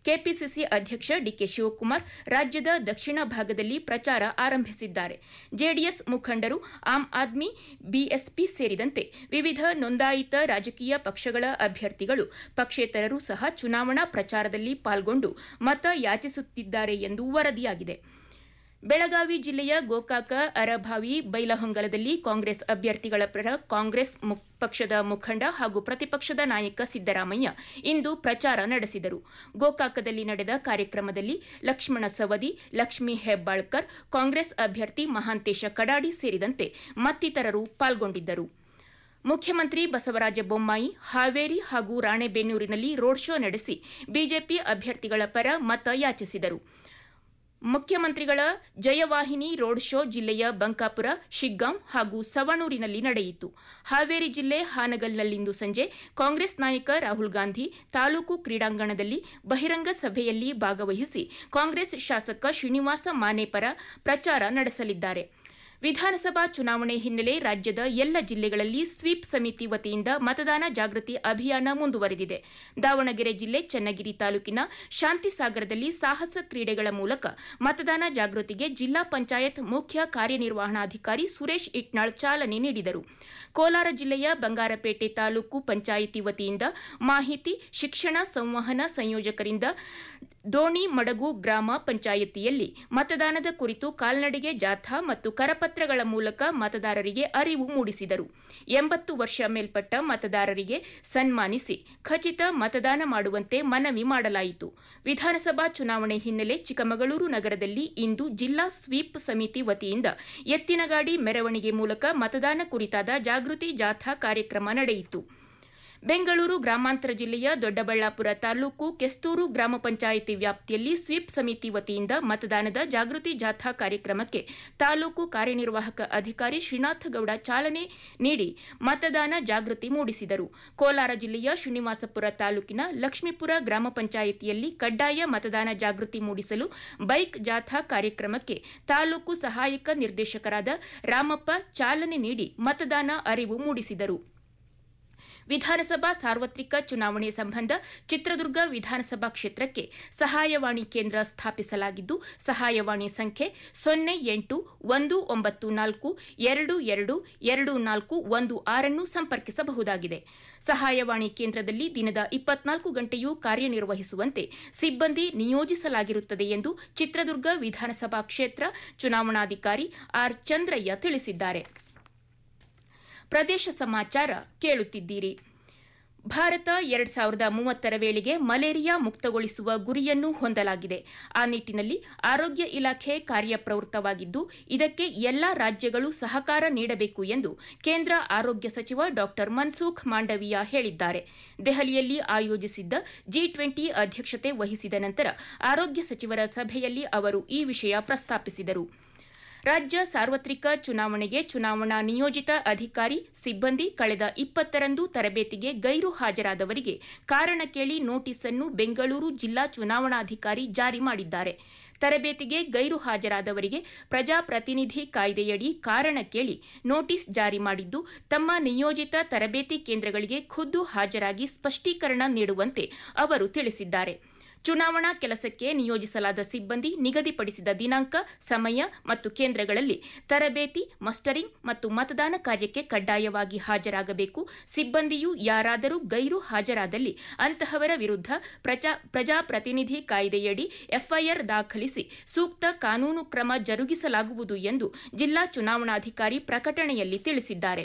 KPCC ಅಧ್ಯಕ್ಷ DK Shivakumar ರಾಜ್ಯದ ದಕ್ಷಿಣ ಭಾಗದಲ್ಲಿ ಪ್ರಚಾರ ಆರಂಭಿಸಿದ್ದಾರೆ ಜೆಡಿಎಸ್ ಮುಖಂಡರು ಆಮ್ ಆದ್ಮಿ ಬಿಎಸ್ಪಿ ಸೇರಿದಂತೆ ವಿವಿಧ ನೋಂದಾಯಿತ ರಾಜಕೀಯ ಪಕ್ಷಗಳ ಅಭ್ಯರ್ಥಿಗಳು ಪಕ್ಷೇತರರು ಸಹ ಚುನಾವಣಾ ಪ್ರಚಾರದಲ್ಲಿ ಪಾಲ್ಗೊಂಡು ಮತ ಯಾಚಿಸುತ್ತಿದ್ದಾರೆ ಎಂದು ವರದಿಯಾಗಿದೆ ಬೆಳಗಾವಿ ಜಿಲ್ಲೆಯ ಗೋಕಾಕ ಅರಭಾವಿ ಬೈಲಹೊಂಗಲದಲ್ಲಿ ಕಾಂಗ್ರೆಸ್ ಅಭ್ಯರ್ಥಿಗಳ ಪರ ಕಾಂಗ್ರೆಸ್ ಪಕ್ಷದ ಮುಖಂಡ ಹಾಗೂ ಪ್ರತಿಪಕ್ಷದ ನಾಯಕ ಸಿದ್ದರಾಮಯ್ಯ ಇಂದು ಪ್ರಚಾರ ನಡೆಸಿದರು ಗೋಕಾಕದಲ್ಲಿ ನಡೆದ ಕಾರ್ಯಕ್ರಮದಲ್ಲಿ ಲಕ್ಷ್ಮಣ ಸವದಿ ಲಕ್ಷ್ಮೀ ಹೆಬ್ಬಾಳ್ಕರ್ ಕಾಂಗ್ರೆಸ್ ಅಭ್ಯರ್ಥಿ ಮಹಾಂತೇಶ ಕಡಾಡಿ ಸೇರಿದಂತೆ ಮತ್ತಿತರರು ಪಾಲ್ಗೊಂಡಿದ್ದರು ಮುಖ್ಯಮಂತ್ರಿ ಬಸವರಾಜ ಬೊಮ್ಮಾಯಿ ಹಾವೇರಿ ಹಾಗೂ ರಾಣೆಬೆನ್ನೂರಿನಲ್ಲಿ ರೋಡ್ ಶೋ ನಡೆಸಿ ಬಿಜೆಪಿ ಅಭ್ಯರ್ಥಿಗಳ ಪರ ಮತ ಯಾಚಿಸಿದರು ಮುಖ್ಯಮಂತ್ರಿಗಳ ಜಯವಾಹಿನಿ ರೋಡ್ ಶೋ ಜಿಲ್ಲೆಯ ಬಂಕಾಪುರ ಶಿಗ್ಗಾಂ ಹಾಗೂ ಸವಣೂರಿನಲ್ಲಿ ನಡೆಯಿತು ಹಾವೇರಿ ಜಿಲ್ಲೆ ಹಾನಗಲ್ನಲ್ಲಿಂದು ಸಂಜೆ ಕಾಂಗ್ರೆಸ್ ನಾಯಕ ರಾಹುಲ್ ಗಾಂಧಿ ತಾಲೂಕು ಕ್ರೀಡಾಂಗಣದಲ್ಲಿ ಬಹಿರಂಗ ಸಭೆಯಲ್ಲಿ ಭಾಗವಹಿಸಿ ಕಾಂಗ್ರೆಸ್ ಶಾಸಕ ಶ್ರೀನಿವಾಸ ಮಾನೆ ಪರ ಪ್ರಚಾರ ನಡೆಸಲಿದ್ದಾರೆ ವಿಧಾನಸಭಾ ಚುನಾವಣೆ ಹಿನ್ನೆಲೆ ರಾಜ್ಯದ ಎಲ್ಲ ಜಿಲ್ಲೆಗಳಲ್ಲಿ ಸ್ವೀಪ್ ಸಮಿತಿ ವತಿಯಿಂದ ಮತದಾನ ಜಾಗೃತಿ ಅಭಿಯಾನ ಮುಂದುವರೆದಿದೆ ದಾವಣಗೆರೆ ಜಿಲ್ಲೆ ಚನ್ನಗಿರಿ ತಾಲೂಕಿನ ಶಾಂತಿಸಾಗರದಲ್ಲಿ ಸಾಹಸ ಕ್ರೀಡೆಗಳ ಮೂಲಕ ಮತದಾನ ಜಾಗೃತಿಗೆ ಜಿಲ್ಲಾ ಪಂಚಾಯತ್ ಮುಖ್ಯ ಕಾರ್ಯನಿರ್ವಹಣಾಧಿಕಾರಿ ಸುರೇಶ್ ಇಟ್ನಾಳ್ ಚಾಲನೆ ನೀಡಿದರು ಕೋಲಾರ ಜಿಲ್ಲೆಯ ಬಂಗಾರಪೇಟೆ ತಾಲೂಕು ಪಂಚಾಯಿತಿ ವತಿಯಿಂದ ಮಾಹಿತಿ ಶಿಕ್ಷಣ ಸಂವಹನ ಸಂಯೋಜಕರಿಂದ ದೋಣಿ ಮಡಗು ಗ್ರಾಮ ಪಂಚಾಯಿತಿಯಲ್ಲಿ ಮತದಾನದ ಕುರಿತು ಕಾಲ್ನಡಿಗೆ ಜಾಥಾ ಮತ್ತು ಕರಪತ್ರಗಳ ಮೂಲಕ ಮತದಾರರಿಗೆ ಅರಿವು ಮೂಡಿಸಿದರು ಎಂಬತ್ತು ವರ್ಷ ಮೇಲ್ಪಟ್ಟ ಮತದಾರರಿಗೆ ಸನ್ಮಾನಿಸಿ ಖಚಿತ ಮತದಾನ ಮಾಡುವಂತೆ ಮನವಿ ಮಾಡಲಾಯಿತು ವಿಧಾನಸಭಾ ಚುನಾವಣೆ ಹಿನ್ನೆಲೆ ಚಿಕ್ಕಮಗಳೂರು ನಗರದಲ್ಲಿ ಇಂದು ಜಿಲ್ಲಾ ಸ್ವೀಪ್ ಸಮಿತಿ ವತಿಯಿಂದ ಎತ್ತಿನಗಾಡಿ ಮೆರವಣಿಗೆ ಮೂಲಕ ಮತದಾನ ಕುರಿತಾದ ಜಾಗೃತಿ ಜಾಥಾ ಕಾರ್ಯಕ್ರಮ ನಡೆಯಿತು ಬೆಂಗಳೂರು ಗ್ರಾಮಾಂತರ ಜಿಲ್ಲೆಯ ದೊಡ್ಡಬಳ್ಳಾಪುರ ತಾಲೂಕು ಕೆಸ್ತೂರು ಗ್ರಾಮ ಪಂಚಾಯಿತಿ ವ್ಯಾಪ್ತಿಯಲ್ಲಿ ಸ್ವೀಪ್ ಸಮಿತಿ ವತಿಯಿಂದ ಮತದಾನದ ಜಾಗೃತಿ ಜಾಥಾ ಕಾರ್ಯಕ್ರಮಕ್ಕೆ ತಾಲೂಕು ಕಾರ್ಯನಿರ್ವಾಹಕ ಅಧಿಕಾರಿ ಶ್ರೀನಾಥಗೌಡ ಚಾಲನೆ ನೀಡಿ ಮತದಾನ ಜಾಗೃತಿ ಮೂಡಿಸಿದರು ಕೋಲಾರ ಜಿಲ್ಲೆಯ ಶ್ರೀನಿವಾಸಪುರ ತಾಲೂಕಿನ ಲಕ್ಷ್ಮೀಪುರ ಗ್ರಾಮ ಪಂಚಾಯಿತಿಯಲ್ಲಿ ಕಡ್ಡಾಯ ಮತದಾನ ಜಾಗೃತಿ ಮೂಡಿಸಲು ಬೈಕ್ ಜಾಥಾ ಕಾರ್ಯಕ್ರಮಕ್ಕೆ ತಾಲೂಕು ಸಹಾಯಕ ನಿರ್ದೇಶಕರಾದ ರಾಮಪ್ಪ ಚಾಲನೆ ನೀಡಿ ಮತದಾನ ಅರಿವು ಮೂಡಿಸಿದರು ವಿಧಾನಸಭಾ ಸಾರ್ವತ್ರಿಕ ಚುನಾವಣೆ ಸಂಬಂಧ ಚಿತ್ರದುರ್ಗ ವಿಧಾನಸಭಾ ಕ್ಷೇತ್ರಕ್ಕೆ ಸಹಾಯವಾಣಿ ಕೇಂದ್ರ ಸ್ಥಾಪಿಸಲಾಗಿದ್ದು ಸಹಾಯವಾಣಿ ಸಂಖ್ಯೆ ಸೊನ್ನೆ ಎಂಟು ಒಂದು ಒಂಬತ್ತು ನಾಲ್ಕು ಎರಡು ಎರಡು ಎರಡು ನಾಲ್ಕು ಒಂದು ಆರನ್ನು ಸಂಪರ್ಕಿಸಬಹುದಾಗಿದೆ ಸಹಾಯವಾಣಿ ಕೇಂದ್ರದಲ್ಲಿ ದಿನದ ಇಪ್ಪತ್ನಾಲ್ಕು ಗಂಟೆಯೂ ಕಾರ್ಯನಿರ್ವಹಿಸುವಂತೆ ಸಿಬ್ಬಂದಿ ನಿಯೋಜಿಸಲಾಗಿರುತ್ತದೆ ಎಂದು ಚಿತ್ರದುರ್ಗ ವಿಧಾನಸಭಾ ಕ್ಷೇತ್ರ ಚುನಾವಣಾಧಿಕಾರಿ ಆರ್ ಚಂದ್ರಯ್ಯ ತಿಳಿಸಿದ್ದಾರೆ ಪ್ರದೇಶ ಸಮಾಚಾರ ಕೇಳುತ್ತಿದ್ದೀರಿ ಭಾರತ ಎರಡ್ ಸಾವಿರದ ಮೂವತ್ತರ ವೇಳೆಗೆ ಮಲೇರಿಯಾ ಮುಕ್ತಗೊಳಿಸುವ ಗುರಿಯನ್ನು ಹೊಂದಲಾಗಿದೆ ಆ ನಿಟ್ಟಿನಲ್ಲಿ ಆರೋಗ್ಯ ಇಲಾಖೆ ಕಾರ್ಯಪ್ರವೃತ್ತವಾಗಿದ್ದು ಇದಕ್ಕೆ ಎಲ್ಲಾ ರಾಜ್ಯಗಳು ಸಹಕಾರ ನೀಡಬೇಕು ಎಂದು ಕೇಂದ್ರ ಆರೋಗ್ಯ ಸಚಿವ ಡಾ ಮನ್ಸುಖ್ ಮಾಂಡವಿಯಾ ಹೇಳಿದ್ದಾರೆ ದೆಹಲಿಯಲ್ಲಿ ಆಯೋಜಿಸಿದ್ದ ಜಿ ಟ್ವೆಂಟಿ ಅಧ್ಯಕ್ಷತೆ ವಹಿಸಿದ ನಂತರ ಆರೋಗ್ಯ ಸಚಿವರ ಸಭೆಯಲ್ಲಿ ಅವರು ಈ ವಿಷಯ ಪ್ರಸ್ತಾಪಿಸಿದರು ರಾಜ್ಯ ಸಾರ್ವತ್ರಿಕ ಚುನಾವಣೆಗೆ ಚುನಾವಣಾ ನಿಯೋಜಿತ ಅಧಿಕಾರಿ ಸಿಬ್ಬಂದಿ ಕಳೆದ ಇಪ್ಪತ್ತರಂದು ತರಬೇತಿಗೆ ಗೈರು ಹಾಜರಾದವರಿಗೆ ಕಾರಣ ಕೇಳಿ ನೋಟಿಸ್ ಅನ್ನು ಬೆಂಗಳೂರು ಜಿಲ್ಲಾ ಚುನಾವಣಾಧಿಕಾರಿ ಜಾರಿ ಮಾಡಿದ್ದಾರೆ ತರಬೇತಿಗೆ ಗೈರು ಹಾಜರಾದವರಿಗೆ ಪ್ರಜಾಪ್ರತಿನಿಧಿ ಕಾಯ್ದೆಯಡಿ ಕಾರಣ ಕೇಳಿ ನೋಟಿಸ್ ಜಾರಿ ಮಾಡಿದ್ದು ತಮ್ಮ ನಿಯೋಜಿತ ತರಬೇತಿ ಕೇಂದ್ರಗಳಿಗೆ ಖುದ್ದು ಹಾಜರಾಗಿ ಸ್ಪಷ್ಟೀಕರಣ ನೀಡುವಂತೆ ಅವರು ತಿಳಿಸಿದ್ದಾರೆ ಚುನಾವಣಾ ಕೆಲಸಕ್ಕೆ ನಿಯೋಜಿಸಲಾದ ಸಿಬ್ಬಂದಿ ನಿಗದಿಪಡಿಸಿದ ದಿನಾಂಕ ಸಮಯ ಮತ್ತು ಕೇಂದ್ರಗಳಲ್ಲಿ ತರಬೇತಿ ಮಸ್ಟರಿಂಗ್ ಮತ್ತು ಮತದಾನ ಕಾರ್ಯಕ್ಕೆ ಕಡ್ಡಾಯವಾಗಿ ಹಾಜರಾಗಬೇಕು ಸಿಬ್ಬಂದಿಯು ಯಾರಾದರೂ ಗೈರು ಹಾಜರಾದಲ್ಲಿ ಅಂತಹವರ ವಿರುದ್ಧ ಪ್ರಜಾಪ್ರತಿನಿಧಿ ಕಾಯ್ದೆಯಡಿ ಎಫ್ಐಆರ್ ದಾಖಲಿಸಿ ಸೂಕ್ತ ಕಾನೂನು ಕ್ರಮ ಜರುಗಿಸಲಾಗುವುದು ಎಂದು ಜಿಲ್ಲಾ ಚುನಾವಣಾಧಿಕಾರಿ ಪ್ರಕಟಣೆಯಲ್ಲಿ ತಿಳಿಸಿದ್ದಾರೆ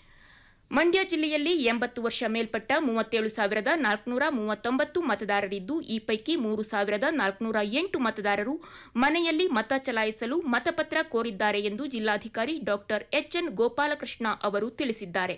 ಮಂಡ್ಯ ಜಿಲ್ಲೆಯಲ್ಲಿ ಎಂಬತ್ತು ವರ್ಷ ಮೇಲ್ಪಟ್ಟ ಮೂವತ್ತೇಳು ಸಾವಿರದ ನಾಲ್ಕುನೂರ ಮೂವತ್ತೊಂಬತ್ತು ಮತದಾರರಿದ್ದು ಈ ಪೈಕಿ ಮೂರು ಸಾವಿರದ ನಾಲ್ಕುನೂರ ಎಂಟು ಮತದಾರರು ಮನೆಯಲ್ಲಿ ಮತ ಚಲಾಯಿಸಲು ಮತಪತ್ರ ಕೋರಿದ್ದಾರೆ ಎಂದು ಜಿಲ್ಲಾಧಿಕಾರಿ ಡಾ ಎಚ್ಎನ್ ಗೋಪಾಲಕೃಷ್ಣ ಅವರು ತಿಳಿಸಿದ್ದಾರೆ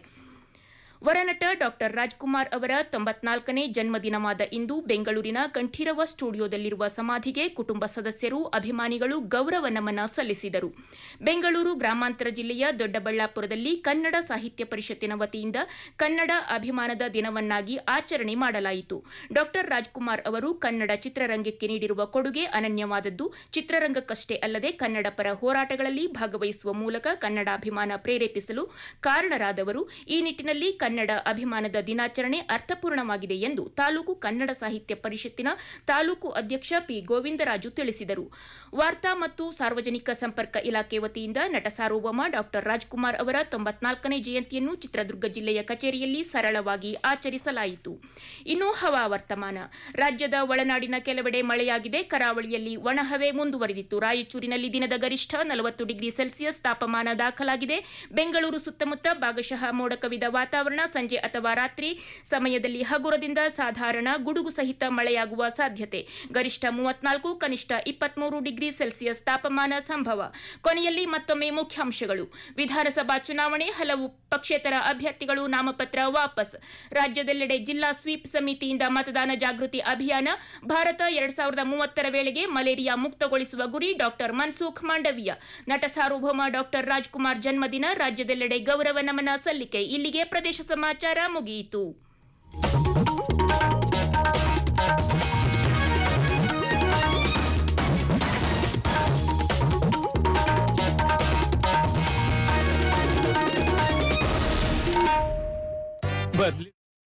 ವರನಟ ಡಾ ರಾಜ್ಕುಮಾರ್ ಅವರ ತೊಂಬತ್ನಾಲ್ಕನೇ ಜನ್ಮದಿನವಾದ ಇಂದು ಬೆಂಗಳೂರಿನ ಕಂಠೀರವ ಸ್ಟುಡಿಯೋದಲ್ಲಿರುವ ಸಮಾಧಿಗೆ ಕುಟುಂಬ ಸದಸ್ಯರು ಅಭಿಮಾನಿಗಳು ಗೌರವ ನಮನ ಸಲ್ಲಿಸಿದರು ಬೆಂಗಳೂರು ಗ್ರಾಮಾಂತರ ಜಿಲ್ಲೆಯ ದೊಡ್ಡಬಳ್ಳಾಪುರದಲ್ಲಿ ಕನ್ನಡ ಸಾಹಿತ್ಯ ಪರಿಷತ್ತಿನ ವತಿಯಿಂದ ಕನ್ನಡ ಅಭಿಮಾನದ ದಿನವನ್ನಾಗಿ ಆಚರಣೆ ಮಾಡಲಾಯಿತು ಡಾ ರಾಜ್ಕುಮಾರ್ ಅವರು ಕನ್ನಡ ಚಿತ್ರರಂಗಕ್ಕೆ ನೀಡಿರುವ ಕೊಡುಗೆ ಅನನ್ಯವಾದದ್ದು ಚಿತ್ರರಂಗಕ್ಕಷ್ಟೇ ಅಲ್ಲದೆ ಕನ್ನಡ ಪರ ಹೋರಾಟಗಳಲ್ಲಿ ಭಾಗವಹಿಸುವ ಮೂಲಕ ಕನ್ನಡಾಭಿಮಾನ ಪ್ರೇರೇಪಿಸಲು ಕಾರಣರಾದವರು ಈ ನಿಟ್ಟಿನಲ್ಲಿ ಕನ್ನಡ ಅಭಿಮಾನದ ದಿನಾಚರಣೆ ಅರ್ಥಪೂರ್ಣವಾಗಿದೆ ಎಂದು ತಾಲೂಕು ಕನ್ನಡ ಸಾಹಿತ್ಯ ಪರಿಷತ್ತಿನ ತಾಲೂಕು ಅಧ್ಯಕ್ಷ ಪಿ ಗೋವಿಂದರಾಜು ತಿಳಿಸಿದರು ವಾರ್ತಾ ಮತ್ತು ಸಾರ್ವಜನಿಕ ಸಂಪರ್ಕ ಇಲಾಖೆ ವತಿಯಿಂದ ನಟ ಸಾರ್ವಭೌಮ ಡಾ ರಾಜ್ಕುಮಾರ್ ಅವರ ತೊಂಬತ್ನಾಲ್ಕನೇ ಜಯಂತಿಯನ್ನು ಚಿತ್ರದುರ್ಗ ಜಿಲ್ಲೆಯ ಕಚೇರಿಯಲ್ಲಿ ಸರಳವಾಗಿ ಆಚರಿಸಲಾಯಿತು ಇನ್ನು ಹವಾವರ್ತಮಾನ ರಾಜ್ಯದ ಒಳನಾಡಿನ ಕೆಲವೆಡೆ ಮಳೆಯಾಗಿದೆ ಕರಾವಳಿಯಲ್ಲಿ ಒಣಹವೆ ಮುಂದುವರೆದಿತ್ತು ರಾಯಚೂರಿನಲ್ಲಿ ದಿನದ ಗರಿಷ್ಠ ನಲವತ್ತು ಡಿಗ್ರಿ ಸೆಲ್ಸಿಯಸ್ ತಾಪಮಾನ ದಾಖಲಾಗಿದೆ ಬೆಂಗಳೂರು ಸುತ್ತಮುತ್ತ ಭಾಗಶಃ ಮೋಡ ಕವಿದ ವಾತಾವರಣ ಸಂಜೆ ಅಥವಾ ರಾತ್ರಿ ಸಮಯದಲ್ಲಿ ಹಗುರದಿಂದ ಸಾಧಾರಣ ಗುಡುಗು ಸಹಿತ ಮಳೆಯಾಗುವ ಸಾಧ್ಯತೆ ಗರಿಷ್ಠ ಮೂವತ್ನಾಲ್ಕು ಕನಿಷ್ಠ ಇಪ್ಪತ್ಮೂರು ಡಿಗ್ರಿ ಸೆಲ್ಸಿಯಸ್ ತಾಪಮಾನ ಸಂಭವ ಕೊನೆಯಲ್ಲಿ ಮತ್ತೊಮ್ಮೆ ಮುಖ್ಯಾಂಶಗಳು ವಿಧಾನಸಭಾ ಚುನಾವಣೆ ಹಲವು ಪಕ್ಷೇತರ ಅಭ್ಯರ್ಥಿಗಳು ನಾಮಪತ್ರ ವಾಪಸ್ ರಾಜ್ಯದೆಲ್ಲೆಡೆ ಜಿಲ್ಲಾ ಸ್ವೀಪ್ ಸಮಿತಿಯಿಂದ ಮತದಾನ ಜಾಗೃತಿ ಅಭಿಯಾನ ಭಾರತ ಎರಡ್ ಸಾವಿರದ ಮೂವತ್ತರ ವೇಳೆಗೆ ಮಲೇರಿಯಾ ಮುಕ್ತಗೊಳಿಸುವ ಗುರಿ ಡಾಕ್ಟರ್ ಮನ್ಸುಖ್ ಮಾಂಡವೀಯ ನಟ ಸಾರ್ವಭೌಮ ಡಾಕ್ಟರ್ ರಾಜ್ಕುಮಾರ್ ಜನ್ಮದಿನ ರಾಜ್ಯದೆಲ್ಲೆಡೆ ಗೌರವ ನಮನ ಸಲ್ಲಿಕೆ ಇಲ್ಲಿಗೆ ಪ್ರದೇಶ ಸಮಾಚಾರ ಮುಗಿಯಿತು ಬದ್ಲಿ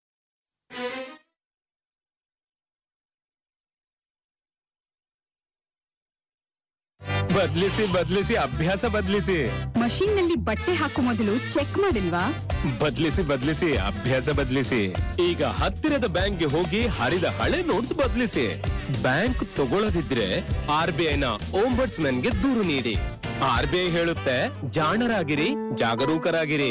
ಬದ್ಲಿಸಿ ಬದ್ಲಿಸಿ ಅಭ್ಯಾಸ ಬದ್ಲಿಸಿ ಮಷೀನ್ ನಲ್ಲಿ ಬಟ್ಟೆ ಹಾಕೋ ಮೊದಲು ಚೆಕ್ ಮಾಡಿಲ್ವಾ ಬದ್ಲಿಸಿ ಬದ್ಲಿಸಿ ಅಭ್ಯಾಸ ಬದ್ಲಿಸಿ ಈಗ ಹತ್ತಿರದ ಬ್ಯಾಂಕ್ಗೆ ಹೋಗಿ ಹರಿದ ಹಳೆ ನೋಟ್ಸ್ ಬದ್ಲಿಸಿ ಬ್ಯಾಂಕ್ ತಗೊಳ್ಳದಿದ್ರೆ ಆರ್ ಬಿ ಐನ ಗೆ ದೂರು ನೀಡಿ ಆರ್ ಬಿ ಐ ಹೇಳುತ್ತೆ ಜಾಣರಾಗಿರಿ ಜಾಗರೂಕರಾಗಿರಿ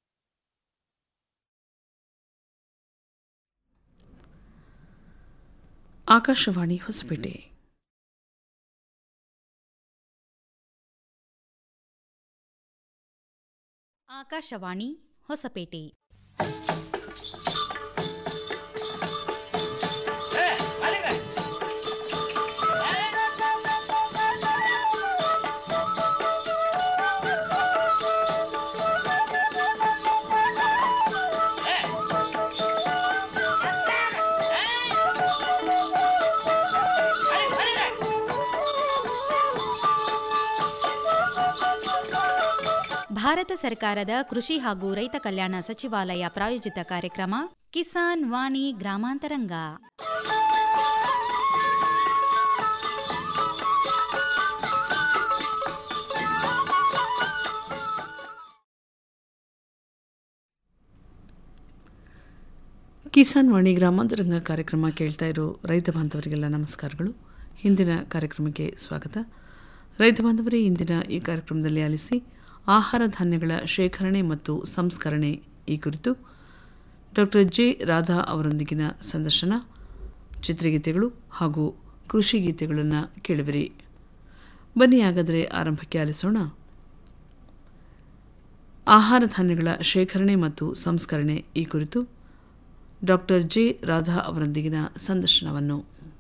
ಆಕಾಶವಾಣಿ ಹೊಸಪೇಟೆ ಆಕಾಶವಾಣಿ ಹೊಸಪೇಟೆ ಭಾರತ ಸರ್ಕಾರದ ಕೃಷಿ ಹಾಗೂ ರೈತ ಕಲ್ಯಾಣ ಸಚಿವಾಲಯ ಪ್ರಾಯೋಜಿತ ಕಾರ್ಯಕ್ರಮ ಕಿಸಾನ್ ವಾಣಿ ಗ್ರಾಮಾಂತರಂಗ ಕಿಸಾನ್ ವಾಣಿ ಗ್ರಾಮಾಂತರಂಗ ಕಾರ್ಯಕ್ರಮ ಕೇಳ್ತಾ ಇರೋ ರೈತ ಬಾಂಧವರಿಗೆಲ್ಲ ನಮಸ್ಕಾರಗಳು ಹಿಂದಿನ ಕಾರ್ಯಕ್ರಮಕ್ಕೆ ಸ್ವಾಗತ ರೈತ ಬಾಂಧವರೇ ಇಂದಿನ ಈ ಕಾರ್ಯಕ್ರಮದಲ್ಲಿ ಆಲಿಸಿ ಆಹಾರ ಧಾನ್ಯಗಳ ಶೇಖರಣೆ ಮತ್ತು ಸಂಸ್ಕರಣೆ ಈ ಕುರಿತು ಡಾಕ್ಟರ್ ಜೆ ರಾಧಾ ಅವರೊಂದಿಗಿನ ಸಂದರ್ಶನ ಚಿತ್ರಗೀತೆಗಳು ಹಾಗೂ ಕೃಷಿ ಗೀತೆಗಳನ್ನು ಕೇಳುವಿರಿ ಬನ್ನಿ ಹಾಗಾದರೆ ಆರಂಭಕ್ಕೆ ಆಲಿಸೋಣ ಆಹಾರ ಧಾನ್ಯಗಳ ಶೇಖರಣೆ ಮತ್ತು ಸಂಸ್ಕರಣೆ ಈ ಕುರಿತು ಡಾಕ್ಟರ್ ಜೆ ರಾಧಾ ಅವರೊಂದಿಗಿನ ಸಂದರ್ಶನವನ್ನು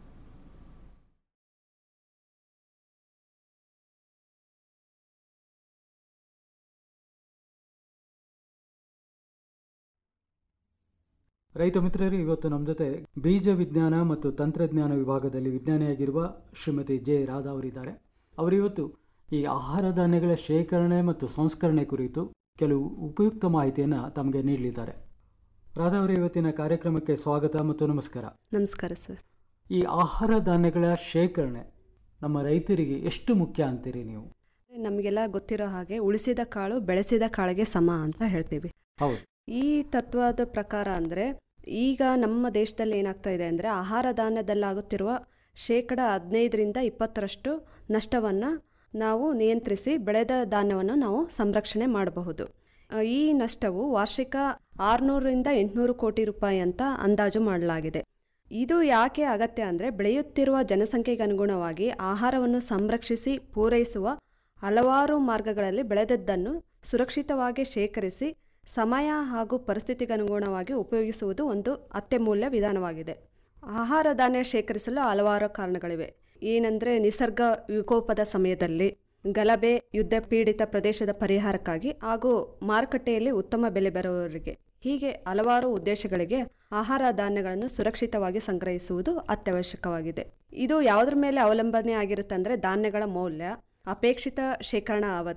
ರೈತ ಮಿತ್ರರು ಇವತ್ತು ನಮ್ಮ ಜೊತೆ ಬೀಜ ವಿಜ್ಞಾನ ಮತ್ತು ತಂತ್ರಜ್ಞಾನ ವಿಭಾಗದಲ್ಲಿ ವಿಜ್ಞಾನಿಯಾಗಿರುವ ಶ್ರೀಮತಿ ಜೆ ರಾಧಾ ಅವರಿದ್ದಾರೆ ಅವರು ಇವತ್ತು ಈ ಆಹಾರ ಧಾನ್ಯಗಳ ಶೇಖರಣೆ ಮತ್ತು ಸಂಸ್ಕರಣೆ ಕುರಿತು ಕೆಲವು ಉಪಯುಕ್ತ ಮಾಹಿತಿಯನ್ನು ತಮಗೆ ನೀಡಲಿದ್ದಾರೆ ರಾಧಾ ಅವರ ಇವತ್ತಿನ ಕಾರ್ಯಕ್ರಮಕ್ಕೆ ಸ್ವಾಗತ ಮತ್ತು ನಮಸ್ಕಾರ ನಮಸ್ಕಾರ ಸರ್ ಈ ಆಹಾರ ಧಾನ್ಯಗಳ ಶೇಖರಣೆ ನಮ್ಮ ರೈತರಿಗೆ ಎಷ್ಟು ಮುಖ್ಯ ಅಂತೀರಿ ನೀವು ನಮಗೆಲ್ಲ ಗೊತ್ತಿರೋ ಹಾಗೆ ಉಳಿಸಿದ ಕಾಳು ಬೆಳೆಸಿದ ಕಾಳಿಗೆ ಸಮ ಅಂತ ಹೇಳ್ತೀವಿ ಹೌದು ಈ ತತ್ವದ ಪ್ರಕಾರ ಅಂದರೆ ಈಗ ನಮ್ಮ ದೇಶದಲ್ಲಿ ಏನಾಗ್ತಾ ಇದೆ ಅಂದರೆ ಆಹಾರ ಧಾನ್ಯದಲ್ಲಾಗುತ್ತಿರುವ ಶೇಕಡ ಹದಿನೈದರಿಂದ ಇಪ್ಪತ್ತರಷ್ಟು ನಷ್ಟವನ್ನು ನಾವು ನಿಯಂತ್ರಿಸಿ ಬೆಳೆದ ಧಾನ್ಯವನ್ನು ನಾವು ಸಂರಕ್ಷಣೆ ಮಾಡಬಹುದು ಆ, ಈ ನಷ್ಟವು ವಾರ್ಷಿಕ ಆರುನೂರರಿಂದ ಎಂಟುನೂರು ಕೋಟಿ ರೂಪಾಯಿ ಅಂತ ಅಂದಾಜು ಮಾಡಲಾಗಿದೆ ಇದು ಯಾಕೆ ಅಗತ್ಯ ಅಂದರೆ ಬೆಳೆಯುತ್ತಿರುವ ಜನಸಂಖ್ಯೆಗೆ ಅನುಗುಣವಾಗಿ ಆಹಾರವನ್ನು ಸಂರಕ್ಷಿಸಿ ಪೂರೈಸುವ ಹಲವಾರು ಮಾರ್ಗಗಳಲ್ಲಿ ಬೆಳೆದದ್ದನ್ನು ಸುರಕ್ಷಿತವಾಗಿ ಶೇಖರಿಸಿ ಸಮಯ ಹಾಗೂ ಪರಿಸ್ಥಿತಿಗನುಗುಣವಾಗಿ ಉಪಯೋಗಿಸುವುದು ಒಂದು ಅತ್ಯಮೂಲ್ಯ ವಿಧಾನವಾಗಿದೆ ಆಹಾರ ಧಾನ್ಯ ಶೇಖರಿಸಲು ಹಲವಾರು ಕಾರಣಗಳಿವೆ ಏನಂದರೆ ನಿಸರ್ಗ ವಿಕೋಪದ ಸಮಯದಲ್ಲಿ ಗಲಭೆ ಯುದ್ಧ ಪೀಡಿತ ಪ್ರದೇಶದ ಪರಿಹಾರಕ್ಕಾಗಿ ಹಾಗೂ ಮಾರುಕಟ್ಟೆಯಲ್ಲಿ ಉತ್ತಮ ಬೆಲೆ ಬರುವವರಿಗೆ ಹೀಗೆ ಹಲವಾರು ಉದ್ದೇಶಗಳಿಗೆ ಆಹಾರ ಧಾನ್ಯಗಳನ್ನು ಸುರಕ್ಷಿತವಾಗಿ ಸಂಗ್ರಹಿಸುವುದು ಅತ್ಯವಶ್ಯಕವಾಗಿದೆ ಇದು ಯಾವುದ್ರ ಮೇಲೆ ಅವಲಂಬನೆ ಆಗಿರುತ್ತೆ ಅಂದರೆ ಧಾನ್ಯಗಳ ಮೌಲ್ಯ ಅಪೇಕ್ಷಿತ ಶೇಖರಣಾ ಅವಧಿ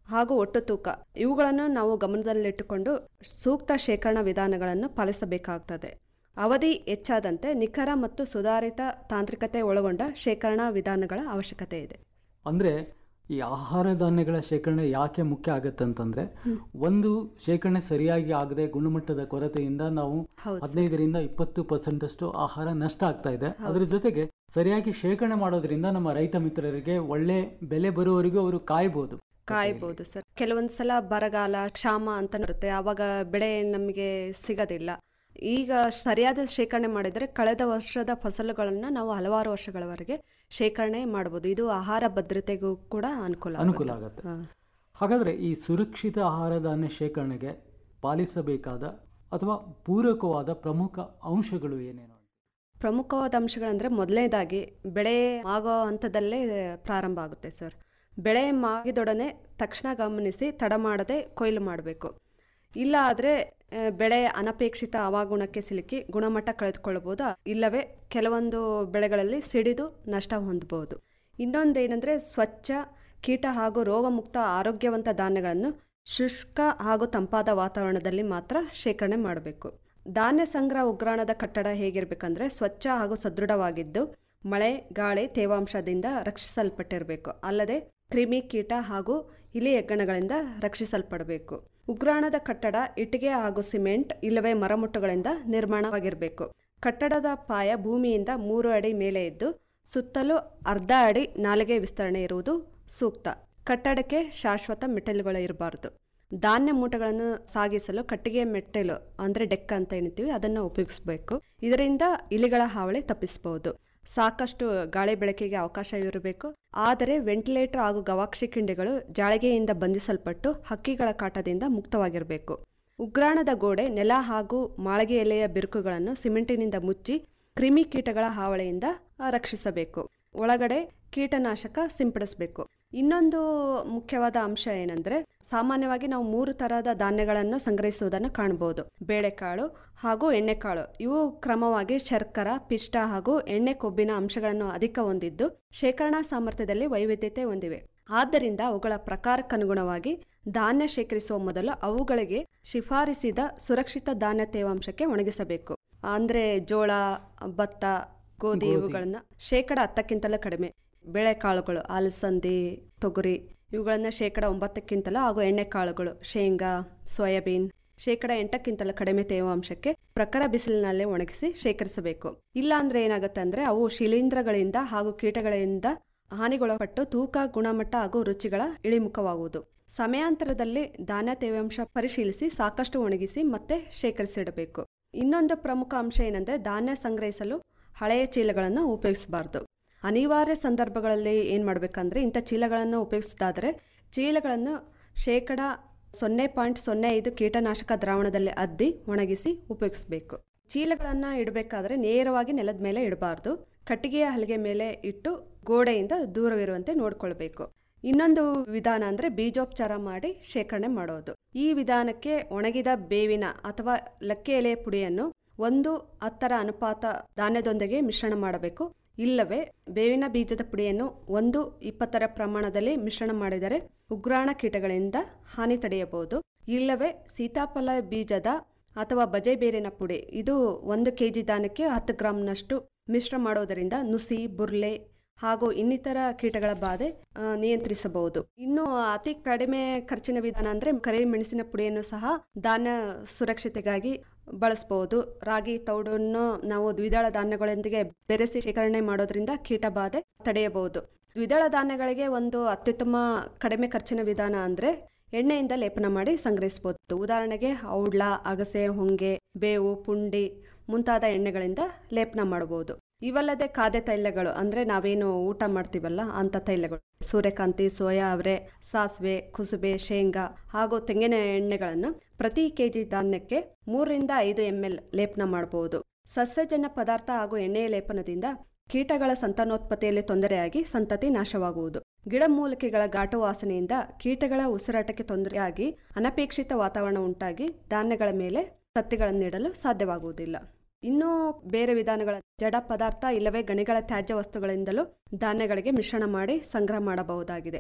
ಹಾಗೂ ಒಟ್ಟು ತೂಕ ಇವುಗಳನ್ನು ನಾವು ಗಮನದಲ್ಲಿಟ್ಟುಕೊಂಡು ಸೂಕ್ತ ಶೇಖರಣಾ ವಿಧಾನಗಳನ್ನು ಪಾಲಿಸಬೇಕಾಗ್ತದೆ ಅವಧಿ ಹೆಚ್ಚಾದಂತೆ ನಿಖರ ಮತ್ತು ಸುಧಾರಿತ ತಾಂತ್ರಿಕತೆ ಒಳಗೊಂಡ ಶೇಖರಣಾ ವಿಧಾನಗಳ ಅವಶ್ಯಕತೆ ಇದೆ ಅಂದರೆ ಈ ಆಹಾರ ಧಾನ್ಯಗಳ ಶೇಖರಣೆ ಯಾಕೆ ಮುಖ್ಯ ಆಗತ್ತಂತಂದ್ರೆ ಒಂದು ಶೇಖರಣೆ ಸರಿಯಾಗಿ ಆಗದೆ ಗುಣಮಟ್ಟದ ಕೊರತೆಯಿಂದ ನಾವು ಹೌದು ಸರ್. ಹದಿನೈದರಿಂದ ಇಪ್ಪತ್ತು ಪರ್ಸೆಂಟ್ ಅಷ್ಟು ಆಹಾರ ನಷ್ಟ ಆಗ್ತಾ ಇದೆ ಅದ್ರ ಜೊತೆಗೆ ಸರಿಯಾಗಿ ಶೇಖರಣೆ ಮಾಡೋದ್ರಿಂದ ನಮ್ಮ ರೈತ ಮಿತ್ರರಿಗೆ ಒಳ್ಳೆ ಬೆಲೆ ಬರುವವರೆಗೂ ಅವರು ಕಾಯ್ಬೋದು ಕಾಯ್ಬೋದು ಸರ್ ಕೆಲವೊಂದು ಸಲ ಬರಗಾಲ ಕ್ಷಾಮ ಅಂತ ಇರುತ್ತೆ ಆವಾಗ ಬೆಳೆ ನಮಗೆ ಸಿಗೋದಿಲ್ಲ ಈಗ ಸರಿಯಾದ ಶೇಖರಣೆ ಮಾಡಿದರೆ ಕಳೆದ ವರ್ಷದ ಫಸಲುಗಳನ್ನು ನಾವು ಹಲವಾರು ವರ್ಷಗಳವರೆಗೆ ಶೇಖರಣೆ ಮಾಡ್ಬೋದು ಇದು ಆಹಾರ ಭದ್ರತೆಗೂ ಕೂಡ ಅನುಕೂಲ ಅನುಕೂಲ ಆಗುತ್ತೆ. ಆಗುತ್ತೆ ಹಾ. ಹಾಗಾದ್ರೆ ಈ ಸುರಕ್ಷಿತ ಆಹಾರ ಧಾನ್ಯ ಶೇಖರಣೆಗೆ ಪಾಲಿಸಬೇಕಾದ ಅಥವಾ ಪೂರಕವಾದ ಪ್ರಮುಖ ಅಂಶಗಳು ಏನೇನು ಪ್ರಮುಖವಾದ ಅಂಶಗಳಂದರೆ ಮೊದಲನೇದಾಗಿ ಬೆಳೆ ಆಗೋ ಹಂತದಲ್ಲೇ ಪ್ರಾರಂಭ ಆಗುತ್ತೆ ಸರ್ ಬೆಳೆ ಮಾಗಿದೊಡನೆ ತಕ್ಷಣ ಗಮನಿಸಿ ತಡ ಮಾಡದೆ ಕೊಯ್ಲು ಮಾಡಬೇಕು ಇಲ್ಲ ಆದರೆ ಬೆಳೆ ಅನಪೇಕ್ಷಿತ ಹವಾಗುಣಕ್ಕೆ ಸಿಲುಕಿ ಗುಣಮಟ್ಟ ಕಳೆದುಕೊಳ್ಳಬಹುದು ಇಲ್ಲವೇ ಕೆಲವೊಂದು ಬೆಳೆಗಳಲ್ಲಿ ಸಿಡಿದು ನಷ್ಟ ಹೊಂದಬಹುದು ಇನ್ನೊಂದೇನೆಂದರೆ ಸ್ವಚ್ಛ ಕೀಟ ಹಾಗೂ ರೋಗಮುಕ್ತ ಆರೋಗ್ಯವಂತ ಧಾನ್ಯಗಳನ್ನು ಶುಷ್ಕ ಹಾಗೂ ತಂಪಾದ ವಾತಾವರಣದಲ್ಲಿ ಮಾತ್ರ ಶೇಖರಣೆ ಮಾಡಬೇಕು ಧಾನ್ಯ ಸಂಗ್ರಹ ಉಗ್ರಾಣದ ಕಟ್ಟಡ ಹೇಗಿರಬೇಕಂದ್ರೆ ಸ್ವಚ್ಛ ಹಾಗೂ ಸದೃಢವಾಗಿದ್ದು ಮಳೆ ಗಾಳಿ ತೇವಾಂಶದಿಂದ ರಕ್ಷಿಸಲ್ಪಟ್ಟಿರಬೇಕು ಅಲ್ಲದೆ ಕ್ರಿಮಿ ಕೀಟ ಹಾಗೂ ಇಲಿ ಹೆಗ್ಗಣಗಳಿಂದ ರಕ್ಷಿಸಲ್ಪಡಬೇಕು ಉಗ್ರಾಣದ ಕಟ್ಟಡ ಇಟ್ಟಿಗೆ ಹಾಗೂ ಸಿಮೆಂಟ್ ಇಲ್ಲವೇ ಮರಮುಟ್ಟುಗಳಿಂದ ನಿರ್ಮಾಣವಾಗಿರಬೇಕು ಕಟ್ಟಡದ ಪಾಯ ಭೂಮಿಯಿಂದ ಮೂರು ಅಡಿ ಮೇಲೆ ಇದ್ದು ಸುತ್ತಲೂ ಅರ್ಧ ಅಡಿ ನಾಲಿಗೆ ವಿಸ್ತರಣೆ ಇರುವುದು ಸೂಕ್ತ ಕಟ್ಟಡಕ್ಕೆ ಶಾಶ್ವತ ಮೆಟ್ಟಲುಗಳು ಇರಬಾರ್ದು ಧಾನ್ಯ ಮೂಟೆಗಳನ್ನು ಸಾಗಿಸಲು ಕಟ್ಟಿಗೆ ಮೆಟ್ಟಲು ಅಂದರೆ ಡೆಕ್ ಅಂತ ಏನಿರ್ತೀವಿ ಅದನ್ನು ಉಪಯೋಗಿಸಬೇಕು ಇದರಿಂದ ಇಲಿಗಳ ಹಾವಳಿ ತಪ್ಪಿಸಬಹುದು ಸಾಕಷ್ಟು ಗಾಳಿ ಬೆಳಕಿಗೆ ಅವಕಾಶ ಇರಬೇಕು ಆದರೆ ವೆಂಟಿಲೇಟರ್ ಹಾಗೂ ಗವಾಕ್ಷಿ ಕಿಂಡಿಗಳು ಜಾಳಿಗೆಯಿಂದ ಬಂಧಿಸಲ್ಪಟ್ಟು ಹಕ್ಕಿಗಳ ಕಾಟದಿಂದ ಮುಕ್ತವಾಗಿರಬೇಕು ಉಗ್ರಾಣದ ಗೋಡೆ ನೆಲ ಹಾಗೂ ಮಾಳಿಗೆ ಎಲೆಯ ಬಿರುಕುಗಳನ್ನು ಸಿಮೆಂಟಿನಿಂದ ಮುಚ್ಚಿ ಕ್ರಿಮಿ ಕೀಟಗಳ ಹಾವಳಿಯಿಂದ ಆ, ರಕ್ಷಿಸಬೇಕು ಒಳಗಡೆ ಕೀಟನಾಶಕ ಸಿಂಪಡಿಸಬೇಕು ಇನ್ನೊಂದು ಮುಖ್ಯವಾದ ಅಂಶ ಏನಂದ್ರೆ ಸಾಮಾನ್ಯವಾಗಿ ನಾವು ಮೂರು ತರಹದ ಧಾನ್ಯಗಳನ್ನು ಸಂಗ್ರಹಿಸುವುದನ್ನು ಕಾಣಬಹುದು ಬೇಳೆಕಾಳು ಹಾಗೂ ಎಣ್ಣೆಕಾಳು ಇವು ಕ್ರಮವಾಗಿ ಶರ್ಕರ ಪಿಷ್ಟ ಹಾಗೂ ಎಣ್ಣೆ ಕೊಬ್ಬಿನ ಅಂಶಗಳನ್ನು ಅಧಿಕ ಹೊಂದಿದ್ದು ಶೇಖರಣಾ ಸಾಮರ್ಥ್ಯದಲ್ಲಿ ವೈವಿಧ್ಯತೆ ಹೊಂದಿವೆ ಆದ್ದರಿಂದ ಅವುಗಳ ಪ್ರಕಾರಕ್ಕನುಗುಣವಾಗಿ ಧಾನ್ಯ ಶೇಖರಿಸುವ ಮೊದಲು ಅವುಗಳಿಗೆ ಶಿಫಾರಿಸಿದ ಸುರಕ್ಷಿತ ಧಾನ್ಯ ತೇವಾಂಶಕ್ಕೆ ಒಣಗಿಸಬೇಕು ಅಂದ್ರೆ ಜೋಳ ಭತ್ತ ಗೋಧಿ ಇವುಗಳನ್ನ ಶೇಕಡ ಹತ್ತಕ್ಕಿಂತಲೂ ಕಡಿಮೆ ಬೇಳೆಕಾಳುಗಳು ಅಲಸಂದಿ ತೊಗರಿ ಇವುಗಳನ್ನ ಶೇಕಡ ಒಂಬತ್ತಕ್ಕಿಂತಲೂ ಹಾಗೂ ಎಣ್ಣೆಕಾಳುಗಳು ಶೇಂಗಾ ಸೋಯಾಬೀನ್ ಶೇಕಡ ಎಂಟಕ್ಕಿಂತಲೂ ಕಡಿಮೆ ತೇವಾಂಶಕ್ಕೆ ಪ್ರಖರ ಬಿಸಿಲಿನಲ್ಲಿ ಒಣಗಿಸಿ ಶೇಖರಿಸಬೇಕು ಇಲ್ಲ ಅಂದ್ರೆ ಏನಾಗುತ್ತೆ ಅಂದ್ರೆ ಅವು ಶಿಲೀಂಧ್ರಗಳಿಂದ ಹಾಗೂ ಕೀಟಗಳಿಂದ ಹಾನಿಗೊಳಪಟ್ಟು ತೂಕ ಗುಣಮಟ್ಟ ಹಾಗೂ ರುಚಿಗಳ ಇಳಿಮುಖವಾಗುವುದು ಸಮಯಾಂತರದಲ್ಲಿ ಧಾನ್ಯ ತೇವಾಂಶ ಪರಿಶೀಲಿಸಿ ಸಾಕಷ್ಟು ಒಣಗಿಸಿ ಮತ್ತೆ ಶೇಖರಿಸಿಡಬೇಕು ಇನ್ನೊಂದು ಪ್ರಮುಖ ಅಂಶ ಏನಂದ್ರೆ ಧಾನ್ಯ ಸಂಗ್ರಹಿಸಲು ಹಳೆಯ ಚೀಲಗಳನ್ನು ಉಪಯೋಗಿಸಬಾರ್ದು ಅನಿವಾರ್ಯ ಸಂದರ್ಭಗಳಲ್ಲಿ ಏನು ಮಾಡಬೇಕಂದ್ರೆ ಇಂಥ ಚೀಲಗಳನ್ನು ಉಪಯೋಗಿಸೋದಾದರೆ ಚೀಲಗಳನ್ನು ಶೇಕಡ ಸೊನ್ನೆ ಪಾಯಿಂಟ್ ಸೊನ್ನೆ ಐದು ಕೀಟನಾಶಕ ದ್ರಾವಣದಲ್ಲಿ ಅದ್ದಿ ಒಣಗಿಸಿ ಉಪಯೋಗಿಸಬೇಕು ಚೀಲಗಳನ್ನು ಇಡಬೇಕಾದ್ರೆ ನೇರವಾಗಿ ನೆಲದ ಮೇಲೆ ಇಡಬಾರ್ದು ಕಟ್ಟಿಗೆಯ ಹಲಗೆ ಮೇಲೆ ಇಟ್ಟು ಗೋಡೆಯಿಂದ ದೂರವಿರುವಂತೆ ನೋಡ್ಕೊಳ್ಬೇಕು ಇನ್ನೊಂದು ವಿಧಾನ ಅಂದರೆ ಬೀಜೋಪಚಾರ ಮಾಡಿ ಶೇಖರಣೆ ಮಾಡೋದು ಈ ವಿಧಾನಕ್ಕೆ ಒಣಗಿದ ಬೇವಿನ ಅಥವಾ ಲಕ್ಕೆ ಎಲೆಯ ಪುಡಿಯನ್ನು ಒಂದು ಹತ್ತರ ಅನುಪಾತ ಧಾನ್ಯದೊಂದಿಗೆ ಮಿಶ್ರಣ ಮಾಡಬೇಕು ಇಲ್ಲವೇ ಬೇವಿನ ಬೀಜದ ಪುಡಿಯನ್ನು ಒಂದು ಇಪ್ಪತ್ತರ ಪ್ರಮಾಣದಲ್ಲಿ ಮಿಶ್ರಣ ಮಾಡಿದರೆ ಉಗ್ರಾಣ ಕೀಟಗಳಿಂದ ಹಾನಿ ತಡೆಯಬಹುದು ಇಲ್ಲವೇ ಸೀತಾಫಲ ಬೀಜದ ಅಥವಾ ಬಜೆ ಬೇರಿನ ಪುಡಿ ಇದು ಒಂದು ಕೆಜಿ ಧಾನ್ಯಕ್ಕೆ ಹತ್ತು ಗ್ರಾಂನಷ್ಟು ಮಿಶ್ರ ಮಾಡೋದರಿಂದ ನುಸಿ ಬುರ್ಲೆ ಹಾಗೂ ಇನ್ನಿತರ ಕೀಟಗಳ ಬಾಧೆ ಆ, ನಿಯಂತ್ರಿಸಬಹುದು ಇನ್ನು ಅತಿ ಕಡಿಮೆ ಖರ್ಚಿನ ವಿಧಾನ ಅಂದ್ರೆ ಕರಿ ಮೆಣಸಿನ ಪುಡಿಯನ್ನು ಸಹ ಧಾನ್ಯ ಸುರಕ್ಷತೆಗಾಗಿ ಬಳಸಬಹುದು ರಾಗಿ ತೌಡನ್ನು ನಾವು ದ್ವಿದಳ ಧಾನ್ಯಗಳೊಂದಿಗೆ ಬೆರೆಸಿ ಶೇಖರಣೆ ಮಾಡೋದ್ರಿಂದ ಕೀಟ ಬಾಧೆ ತಡೆಯಬಹುದು ದ್ವಿದಳ ಧಾನ್ಯಗಳಿಗೆ ಒಂದು ಅತ್ಯುತ್ತಮ ಕಡಿಮೆ ಖರ್ಚಿನ ವಿಧಾನ ಅಂದ್ರೆ ಎಣ್ಣೆಯಿಂದ ಲೇಪನ ಮಾಡಿ ಸಂಗ್ರಹಿಸಬಹುದು ಉದಾಹರಣೆಗೆ ಔಡ್ಲ ಅಗಸೆ ಹೊಂಗೆ ಬೇವು ಪುಂಡಿ ಮುಂತಾದ ಎಣ್ಣೆಗಳಿಂದ ಲೇಪನ ಮಾಡಬಹುದು ಇವಲ್ಲದೆ ಖಾದ್ಯ ತೈಲಗಳು ಅಂದ್ರೆ ನಾವೇನು ಊಟ ಮಾಡ್ತೀವಲ್ಲ ಅಂತ ತೈಲಗಳು ಸೂರ್ಯಕಾಂತಿ ಸೋಯಾ ಅವರೆ ಸಾಸಿವೆ ಕುಸುಬೆ ಶೇಂಗಾ ಹಾಗೂ ತೆಂಗಿನ ಎಣ್ಣೆಗಳನ್ನು ಪ್ರತಿ ಕೆಜಿ ಧಾನ್ಯಕ್ಕೆ ಮೂರರಿಂದ ಐದು ಎಂ ಎಲ್ ಲೇಪನ ಮಾಡಬಹುದು ಸಸ್ಯಜನ್ಯ ಪದಾರ್ಥ ಹಾಗೂ ಎಣ್ಣೆಯ ಲೇಪನದಿಂದ ಕೀಟಗಳ ಸಂತಾನೋತ್ಪತ್ತಿಯಲ್ಲಿ ತೊಂದರೆಯಾಗಿ ಸಂತತಿ ನಾಶವಾಗುವುದು ಗಿಡಮೂಲಿಕೆಗಳ ಘಾಟು ವಾಸನೆಯಿಂದ ಕೀಟಗಳ ಉಸಿರಾಟಕ್ಕೆ ತೊಂದರೆಯಾಗಿ ಅನಪೇಕ್ಷಿತ ವಾತಾವರಣ ಉಂಟಾಗಿ ಧಾನ್ಯಗಳ ಮೇಲೆ ತತ್ತಿಗಳನ್ನಿಡಲು ಸಾಧ್ಯವಾಗುವುದಿಲ್ಲ ಇನ್ನೂ ಬೇರೆ ವಿಧಾನಗಳ ಜಡ ಪದಾರ್ಥ ಇಲ್ಲವೇ ಗಣಿಗಳ ತ್ಯಾಜ್ಯ ವಸ್ತುಗಳಿಂದಲೂ ಧಾನ್ಯಗಳಿಗೆ ಮಿಶ್ರಣ ಮಾಡಿ ಸಂಗ್ರಹ ಮಾಡಬಹುದಾಗಿದೆ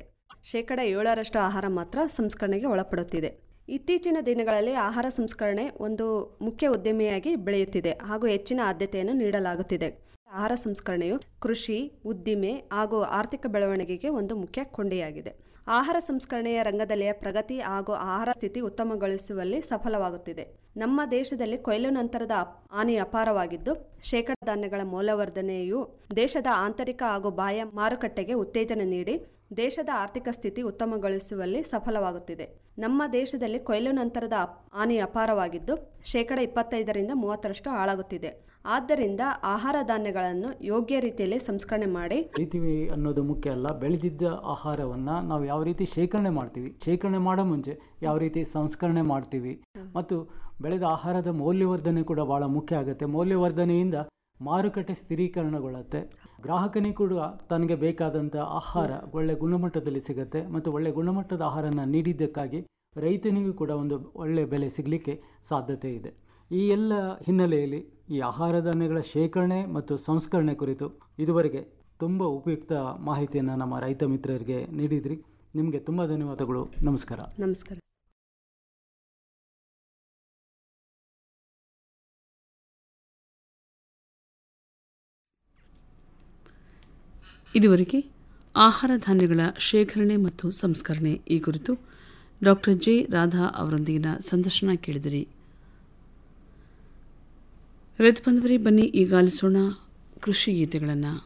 ಶೇಕಡ ಏಳರಷ್ಟು ಆಹಾರ ಮಾತ್ರ ಸಂಸ್ಕರಣೆಗೆ ಒಳಪಡುತ್ತಿದೆ ಇತ್ತೀಚಿನ ದಿನಗಳಲ್ಲಿ ಆಹಾರ ಸಂಸ್ಕರಣೆ ಒಂದು ಮುಖ್ಯ ಉದ್ಯಮಿಯಾಗಿ ಬೆಳೆಯುತ್ತಿದೆ ಹಾಗೂ ಹೆಚ್ಚಿನ ಆದ್ಯತೆಯನ್ನು ನೀಡಲಾಗುತ್ತಿದೆ ಆಹಾರ ಸಂಸ್ಕರಣೆಯು ಕೃಷಿ ಉದ್ದಿಮೆ ಹಾಗೂ ಆರ್ಥಿಕ ಬೆಳವಣಿಗೆಗೆ ಒಂದು ಮುಖ್ಯ ಕೊಂಡಿಯಾಗಿದೆ ಆಹಾರ ಸಂಸ್ಕರಣೆಯ ರಂಗದಲ್ಲಿಯ ಪ್ರಗತಿ ಹಾಗೂ ಆಹಾರ ಸ್ಥಿತಿ ಉತ್ತಮಗೊಳಿಸುವಲ್ಲಿ ಸಫಲವಾಗುತ್ತಿದೆ ನಮ್ಮ ದೇಶದಲ್ಲಿ ಕೊಯ್ಲು ನಂತರದ ಅಪ್- ಹಾನಿ ಅಪಾರವಾಗಿದ್ದು ಶೇಕಡ ಧಾನ್ಯಗಳ ಮೌಲ್ಯವರ್ಧನೆಯು ದೇಶದ ಆಂತರಿಕ ಹಾಗೂ ಬಾಹ್ಯ ಮಾರುಕಟ್ಟೆಗೆ ಉತ್ತೇಜನ ನೀಡಿ ದೇಶದ ಆರ್ಥಿಕ ಸ್ಥಿತಿ ಉತ್ತಮಗೊಳಿಸುವಲ್ಲಿ ಸಫಲವಾಗುತ್ತಿದೆ ನಮ್ಮ ದೇಶದಲ್ಲಿ ಕೊಯ್ಲು ನಂತರದ ಅಪ್- ಹಾನಿ ಅಪಾರವಾಗಿದ್ದು ಶೇಕಡ ಇಪ್ಪತ್ತೈದರಿಂದ ಮೂವತ್ತರಷ್ಟು ಹಾಳಾಗುತ್ತಿದೆ ಆದ್ದರಿಂದ ಆಹಾರ ಧಾನ್ಯಗಳನ್ನು ಯೋಗ್ಯ ರೀತಿಯಲ್ಲಿ ಸಂಸ್ಕರಣೆ ಮಾಡಿ ಬೆಳಿತೀವಿ ಅನ್ನೋದು ಮುಖ್ಯ ಅಲ್ಲ ಬೆಳೆದಿದ್ದ ಆಹಾರವನ್ನು ನಾವು ಯಾವ ರೀತಿ ಶೇಖರಣೆ ಮಾಡ್ತೀವಿ ಶೇಖರಣೆ ಮಾಡೋ ಮುಂಚೆ ಯಾವ ರೀತಿ ಸಂಸ್ಕರಣೆ ಮಾಡ್ತೀವಿ ಮತ್ತು ಬೆಳೆದ ಆಹಾರದ ಮೌಲ್ಯವರ್ಧನೆ ಕೂಡ ಭಾಳ ಮುಖ್ಯ ಆಗುತ್ತೆ ಮೌಲ್ಯವರ್ಧನೆಯಿಂದ ಮಾರುಕಟ್ಟೆ ಸ್ಥಿರೀಕರಣಗೊಳ್ಳುತ್ತೆ ಗ್ರಾಹಕನಿಗೆ ಕೂಡ ತನಗೆ ಬೇಕಾದಂಥ ಆಹಾರ ಒಳ್ಳೆ ಗುಣಮಟ್ಟದಲ್ಲಿ ಸಿಗುತ್ತೆ ಮತ್ತು ಒಳ್ಳೆ ಗುಣಮಟ್ಟದ ಆಹಾರನ ನೀಡಿದ್ದಕ್ಕಾಗಿ ರೈತನಿಗೂ ಕೂಡ ಒಂದು ಒಳ್ಳೆ ಬೆಲೆ ಸಿಗಲಿಕ್ಕೆ ಸಾಧ್ಯತೆ ಇದೆ ಈ ಎಲ್ಲ ಹಿನ್ನೆಲೆಯಲ್ಲಿ ಈ ಆಹಾರ ಧಾನ್ಯಗಳ ಶೇಖರಣೆ ಮತ್ತು ಸಂಸ್ಕರಣೆ ಕುರಿತು ಇದುವರೆಗೆ ತುಂಬ ಉಪಯುಕ್ತ ಮಾಹಿತಿಯನ್ನು ನಮ್ಮ ರೈತ ಮಿತ್ರರಿಗೆ ನೀಡಿದ್ರಿ ನಿಮಗೆ ತುಂಬ ಧನ್ಯವಾದಗಳು ನಮಸ್ಕಾರ ನಮಸ್ಕಾರ ಇದುವರೆಗೆ ಆಹಾರ ಧಾನ್ಯಗಳ ಶೇಖರಣೆ ಮತ್ತು ಸಂಸ್ಕರಣೆ ಈ ಕುರಿತು ಡಾಕ್ಟರ್ ಜೆ ರಾಧಾ ಅವರೊಂದಿಗಿನ ಸಂದರ್ಶನ ಕೇಳಿದಿರಿ ರೈತ ಬಂದವರೇ ಬನ್ನಿ ಈಗ ಆಲಿಸೋಣ ಕೃಷಿ ಗೀತೆಗಳನ್ನು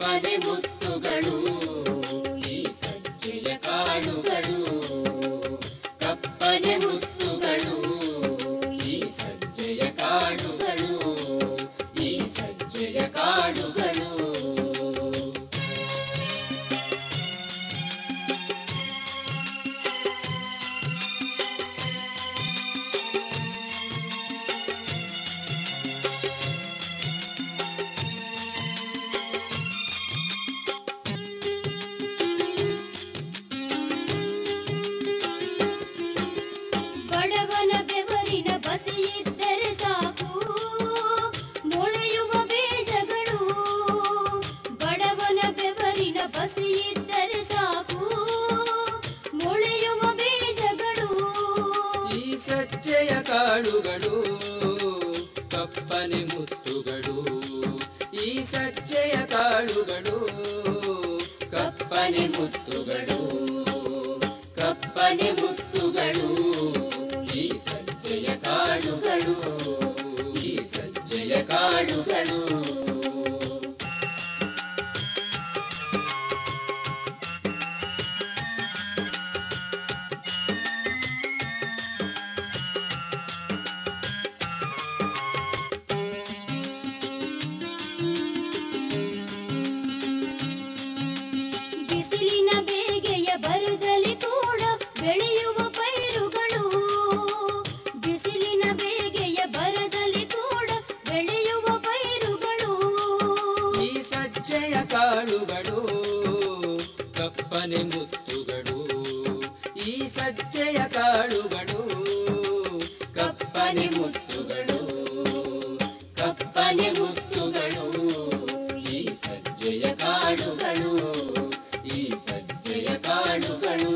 ಕಪ್ಪನೆ ಮುತ್ತುಗಳು ಈ ಸಜ್ಜೆಯ ಕಾಳುಗಳು ಕಪ್ಪನೆ ಮುತ್ತುಗಳು ಈ ಸಜ್ಜೆಯ ಕಾಳುಗಳು ಈ ಸಜ್ಜೆಯ ಕಾಳುಗಳು ಬಡವನ ಬೆವರಿನ ಬಸಿಯಿದ್ದರೆ ಸಾಕು ಮೊಳೆಯುವ ಬೀಜಗಳು ಬಡವನ ಬೆವರಿನ ಬಸಿಯಿದ್ದರೆ ಸಾಕು ಮೊಳೆಯುವ ಬೀಜಗಳು ಈ ಸಜ್ಜೆಯ ಕಾಳುಗಳು ಕಪ್ಪನೆ ಮುತ್ತುಗಳು ಈ ಸಜ್ಜೆಯ ಕಾಳುಗಳು ಕಪ್ಪನೆ ಮುತ್ತುಗಳು ಕಪ್ಪನೆ ಮುತ್ತುಗಳು ಈ ಸಜ್ಜೆಯ ಕಾಳುಗಳು ಈ ಸಜ್ಜೆಯ ಕಾಳುಗಳು ಬಿಸಿಲಿನ ಬೇಗೆಯ ಬರದಲ್ಲಿ ಕೂಡ ಬೆಳೆಯುವ ಪೈರುಗಳು ಬಿಸಿಲಿನ ಬೇಗೆಯ ಬರದಲ್ಲಿ ಕೂಡ ಬೆಳೆಯುವ ಪೈರುಗಳು ಈ ಸಜ್ಜೆಯ ಕಾಳುಗಳು ಕಪ್ಪನೆ ಮುತ್ತುಗಳು ಈ ಸಜ್ಜೆಯ ಕಾಳುಗಳು ಕಪ್ಪನೆ ಮುತ್ತುಗಳು ಕಪ್ಪನೆ ಮುತ್ತುಗಳು ಈ ಸಜ್ಜೆಯ ಕಾಳುಗಳು ಈ ಸಜ್ಜೆಯ ಕಾಳುಗಳು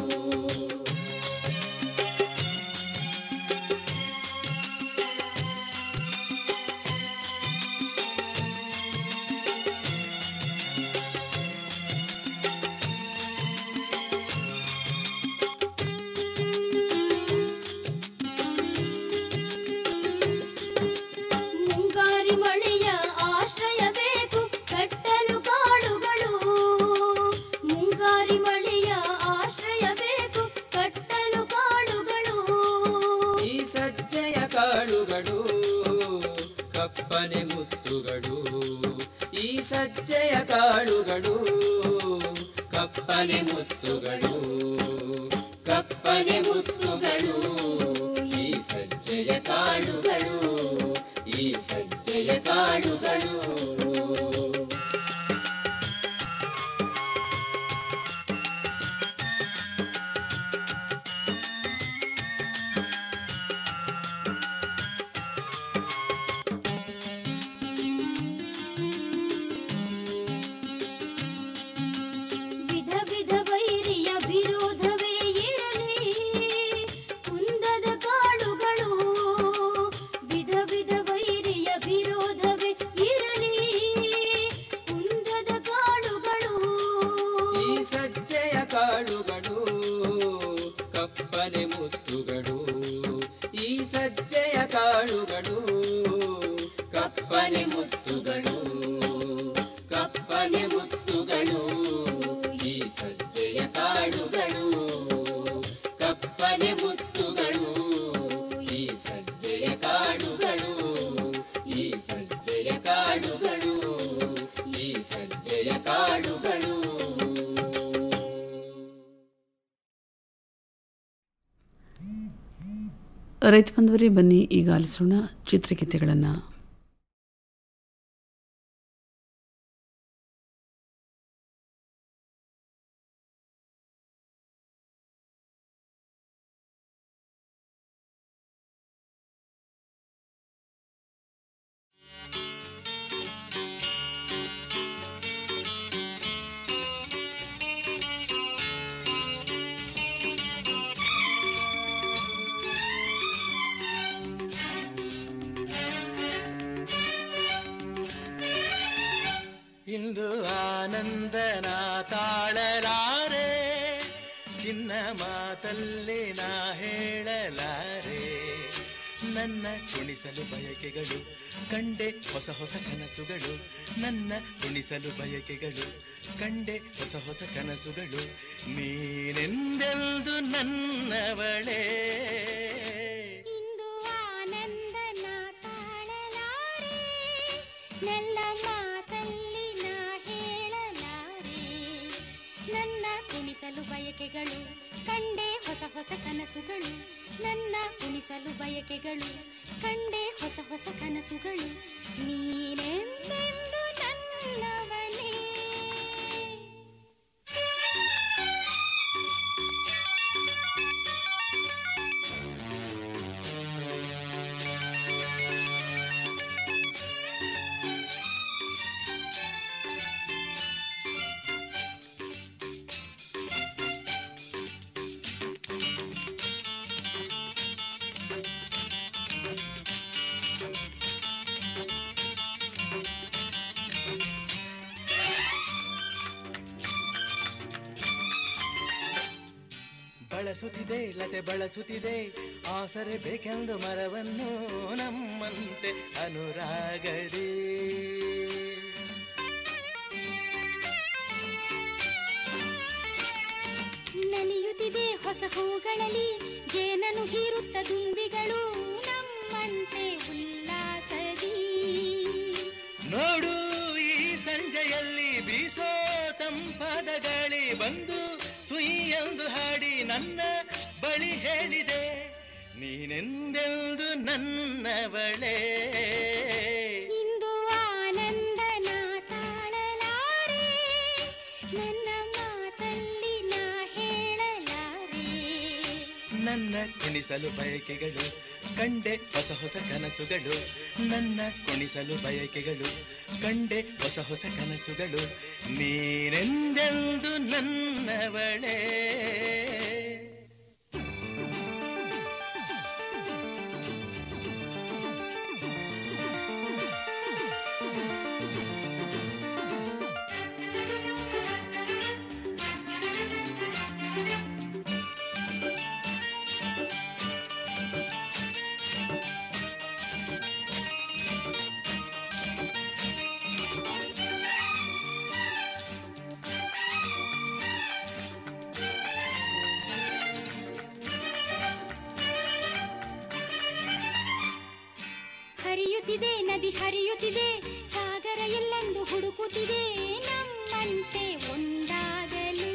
ಮುಂಗಾರಿ ಮಳೆಯ ಆಶ್ರಯ ಬೇಕು ಕಟ್ಟಲು ಕಾಡುಗಳು ಮುಂಗಾರಿ ಮಳೆಯ ಆಶ್ರಯ ಬೇಕು ಕಟ್ಟಲು ಕಾಡುಗಳು ಈ ಸಜ್ಜೆಯ ಕಾಳುಗಳು ಕಪ್ಪನೆ ಮುತ್ತುಗಳು ಈ ಸಜ್ಜೆಯ ಕಾಳುಗಳು ಕಪ್ಪನೆ ಮುತ್ತುಗಳು ಕಪ್ಪನೆ ಮುತ್ತುಗಳು ಈ ಸಜ್ಜೆಯ ಕಾಳುಗಳು ಈ ಸಜ್ಜೆಯ ಕಾಳುಗಳು ವಿಧ ವಿಧ ವೈರಿಯ ವಿರೋಧವೇ ಇರಲಿ ಕುಂದದ ಕಾಳುಗಳು ವಿಧ ವಿಧ ವೈರಿಯ ವಿರೋಧವೇ ಇರಲಿ ಕುಂದದ ಕಾಳುಗಳು ಈ ಸಜ್ಜೆಯ ಕಾಳುಗಳು ಕಪ್ಪನೆ ಮುತ್ತುಗಳು ಈ ಸಜ್ಜೆಯ ಕಾಳುಗಳು ಕಪ್ಪನೆ ಮುತ್ತುಗಳು ಕಪ್ಪನೆ ಮುತ್ತುಗಳು ಈ ಸಜ್ಜೆಯ ಕಾಳುಗಳು ಕಪ್ಪನೆ ಮುತ್ತುಗಳು ಈ ಸಜ್ಜೆಯ ಕಾಳುಗಳು ಈ ಸಜ್ಜೆಯ ಕಾಳುಗಳು ಈ ಸಜ್ಜೆಯ ಕಾಳುಗಳು ರೈತ ಬಂದವರೇ ಬನ್ನಿ ಈಗ ಆಲಿಸೋಣ ಚಿತ್ರಗೀತೆಗಳನ್ನು ಇಂದು ಆನಂದನ ತಾಳಲಾರೆ ಚಿನ್ನ ಮಾತಲ್ಲಿ ನಾ ಹೇಳಲಾರೆ ನನ್ನ ಕುಣಿಸಲು ಬಯಕೆಗಳು ಕಂಡೆ ಹೊಸ ಹೊಸ ಕನಸುಗಳು ನನ್ನ ಕುಣಿಸಲು ಬಯಕೆಗಳು ಕಂಡೆ ಹೊಸ ಹೊಸ ಕನಸುಗಳು ನೀನೆಂದೆಂದು ನನ್ನವಳೇ ಇಂದು ಆನಂದನ ತಾಳಲಾರೆ ನೆಲ್ಲ ಮಾತಲ್ಲಿ ನಾ ಹೇಳಲಾರೆ ನನ್ನ ಕುಣಿಸಲು ಬಯಕೆಗಳು ಕಂಡೆ ಹೊಸ ಹೊಸ ಕನಸುಗಳು ನನ್ನ ಕುಣಿಸಲು ಬಯಕೆಗಳು ಕಂಡೆ ಹೊಸ ಹೊಸ ಕನಸುಗಳು ನೀನೆಂದೆಂದು ನನ್ನವನೇ ಬಳಸುತ್ತಿದೆ ಲತೆ ಬಳಸುತ್ತಿದೆ ಆಸರೆ ಬೇಕೆಂದು ಮರವನ್ನು ನಮ್ಮಂತೆ ಅನುರಾಗಡಿ ನಲಿಯುತ್ತಿದೆ ಹೊಸ ಹೂಗಳಲ್ಲಿ ಜೇನನು ಹೀರುತ್ತ ದುಂಬಿಗಳು ನಮ್ಮಂತೆ ಉಲ್ಲಾಸದಿ ನೋಡು ಈ ಸಂಜೆಯಲ್ಲಿ ಬೀಸೋ ತಂಪಾದ ಗಾಳಿ ಬಂದು ಸುಯಿ ಎಂದು ಹಾಡಿ ನನ್ನ ಬಳಿ ಹೇಳಿದೆ ನೀನೆಂದೆಂದು ನನ್ನವಳೇ ಇಂದು ಆನಂದನ ತಾಳಲಾರೆ ನನ್ನ ಮಾತಲ್ಲಿ ನಾ ಹೇಳಲಾರೆ ನನ್ನ ಕುಣಿಸಲು ಬಯಕೆಗಳು ಕಂಡೆ ಹೊಸ ಹೊಸ ಕನಸುಗಳು ನನ್ನ ಕುಣಿಸಲು ಬಯಕೆಗಳು ಕಂಡೆ ಹೊಸ ಹೊಸ ಕನಸುಗಳು ನೀನೆಂದೆಂದು ನನ್ನವಳೇ ಹರಿಯುತ್ತಿದೆ ನದಿ ಹರಿಯುತ್ತಿದೆ ಸಾಗರ ಎಲ್ಲೆಂದು ಹುಡುಕುತ್ತಿದೆ ನಮ್ಮಂತೆ ಒಂದಾಗಲು